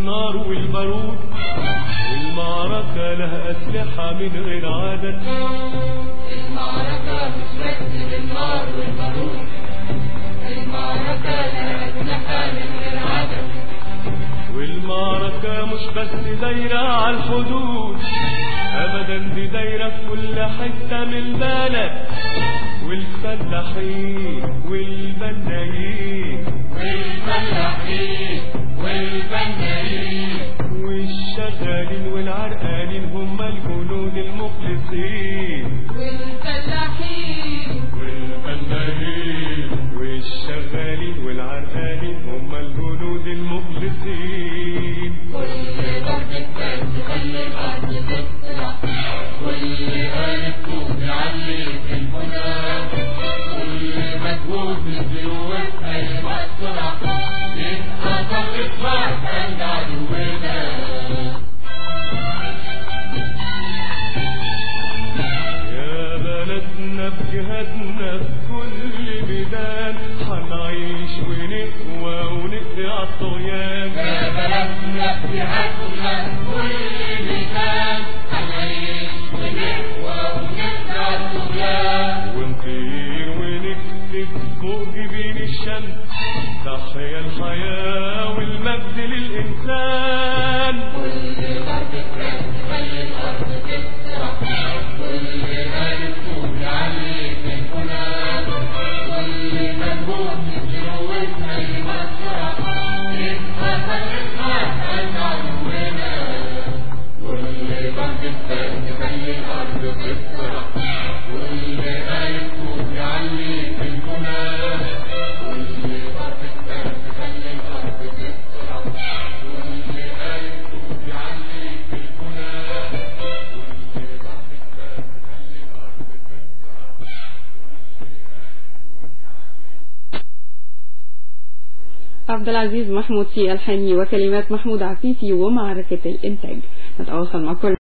بالنار والبارود المعركة لها أسلحة من غير عدد المعركة مش بس بالنار والبارود المعركة لها أسلحة من غير عدد والمعركة مش بس دايرة على الحدود أبدا دي دايرة في كل حتة من البلد والفلاحين والبنايين والفلاحين والبنايين والشغالين والعرقانين هم الجنود المخلصين والفلاحين والبنايين والشغالين والعرقانين هم الجنود المخلصين كل ضربة بس تخلي الأرض تطلع كل قالب يعلي في المنى كل مجهود نزلوه أي مقطرة يبقى ضربة فرد عند عدونا يا بلدنا بجهادنا في كل ميدان هنعيش ونقوى ونقضي عالطغيان يا بلدنا بجهادنا كل مكان هنعيش ونقوى ونقطع الطغيان ونطير ونكتب فوق جبين الشمس تحيا الحياة والمجد للإنسان كل ضربة راس تخلي الأرض تسرح كل قالب فوق يعلي في البنى كل مجهود نزلوه أي مسرح يبقى فرقنا عن عدونا كل ضربة راس تخلي الأرض تسرح كل قالب فوق يعلي في البنى كل ضربة راس تخلي الأرض تسرح كل قالب فوق يعلي في البنى كل ضربة راس تخلي الأرض تسرح عبد العزيز محمود في الحاني وكلمات محمود عفيفي ومعركة الإنتاج نتواصل مع كل